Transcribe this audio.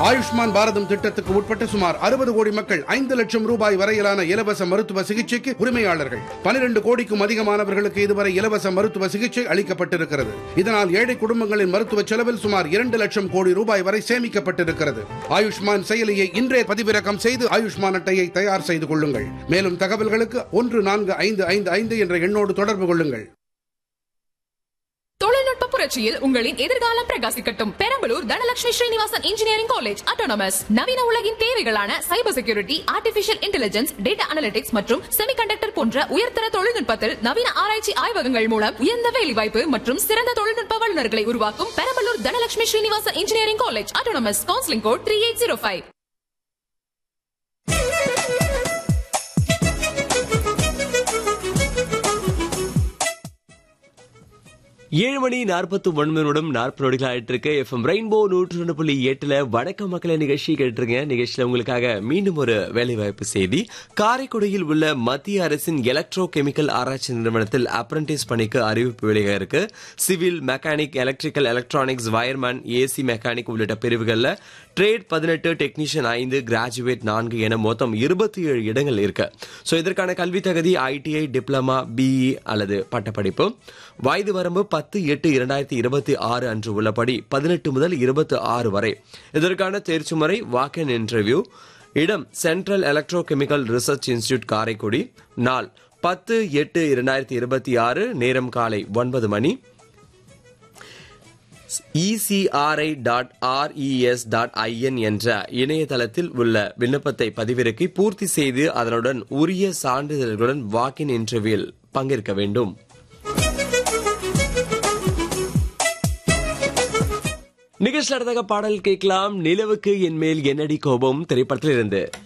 ஆயுஷ்மான் பாரதம் திட்டத்துக்கு உட்பட்ட சுமார் அறுபது கோடி மக்கள் ஐந்து லட்சம் ரூபாய் வரையிலான இலவச மருத்துவ சிகிச்சைக்கு உரிமையாளர்கள் பனிரெண்டு கோடிக்கும் அதிகமானவர்களுக்கு இதுவரை இலவச மருத்துவ சிகிச்சை அளிக்கப்பட்டிருக்கிறது இதனால் ஏழை குடும்பங்களின் மருத்துவ செலவில் சுமார் இரண்டு லட்சம் கோடி ரூபாய் வரை சேமிக்கப்பட்டிருக்கிறது ஆயுஷ்மான் செயலியை இன்றே பதிவிறக்கம் செய்து ஆயுஷ்மான் அட்டையை தயார் செய்து கொள்ளுங்கள் மேலும் தகவல்களுக்கு ஒன்று நான்கு ஐந்து ஐந்து ஐந்து என்ற எண்ணோடு தொடர்பு கொள்ளுங்கள் தொழில்நுட்ப புரட்சியில் உங்களின் எதிர்காலம் பிரகாசிக்கட்டும் Perambalur Dhanalakshmi Srinivasan engineering college autonomous நவீன உலகின் தேவைகளான cyber security artificial intelligence data analytics மற்றும் செமிகண்டக்டர் போன்ற உயர்தர தொழில்நுட்பத்தில் நவீன ஆராய்ச்சி ஆய்வகங்கள் மூலம் உயர்ந்த வேலைவாய்ப்பு மற்றும் சிறந்த தொழில்நுட்ப வல்லுநர்களை உருவாக்கும் Perambalur Dhanalakshmi Srinivasan engineering college autonomous counselling code three eight zero five ஏழு மணி நாற்பத்தி ஒன்பது நிமிடம் நாற்பது நொடிகள் ஆயிட்டு இருக்கு எஃப்எம் ரெயின்போ நூற்று ரெண்டு புள்ளி எட்டுல வணக்க மக்களை நிகழ்ச்சி கேட்டுருங்க நிகழ்ச்சியில உங்களுக்காக மீண்டும் ஒரு வேலைவாய்ப்பு செய்தி காரைக்குடியில் உள்ள மத்திய அரசின் எலக்ட்ரோ கெமிக்கல் ஆராய்ச்சி நிறுவனத்தில் அப்ரண்டிஸ் பணிக்கு அறிவிப்பு வெளியாக இருக்கு civil mechanic electrical electronics wireman AC mechanic உள்ளிட்ட பிரிவுகள்ல ட்ரேட் பதினெட்டு டெக்னீஷியன் ஐந்து கிராஜுவேட் நான்கு என மொத்தம் இருபத்தி ஏழு இடங்கள் இருக்கு ஸோ இதற்கான கல்வி தகுதி ஐடிஐ டிப்ளமா பிஇ அல்லது பட்டப்படிப்பு வயது வரம்பு பத்து எட்டு இரண்டாயிரத்தி இருபத்தி ஆறு அன்று உள்ளபடி பதினெட்டு முதல் இருபத்தி ஆறு வரை இதற்கான தேர்ச்சி முறை வாக் இன் இன்டர்வியூ இடம் central electro chemical research institute Karaikudi நாள் பத்து எட்டு இரண்டாயிரத்தி இருபத்தி ஆறு நேரம் காலை ஒன்பது மணி ECRI dot RES dot IN என்ற இணையதளத்தில் உள்ள விண்ணப்பத்தை பதிவிறக்கி பூர்த்தி செய்து அதனுடன் உரிய சான்றிதழ்களுடன் வாக்கின் இன்டர்வியூவில் பங்கேற்க வேண்டும் நிகழ்ச்சி நடந்தக பாடல் கேட்கலாம் நிலவுக்கு என் மேல் என்னடி கோபம் திரைப்படத்தில் இருந்து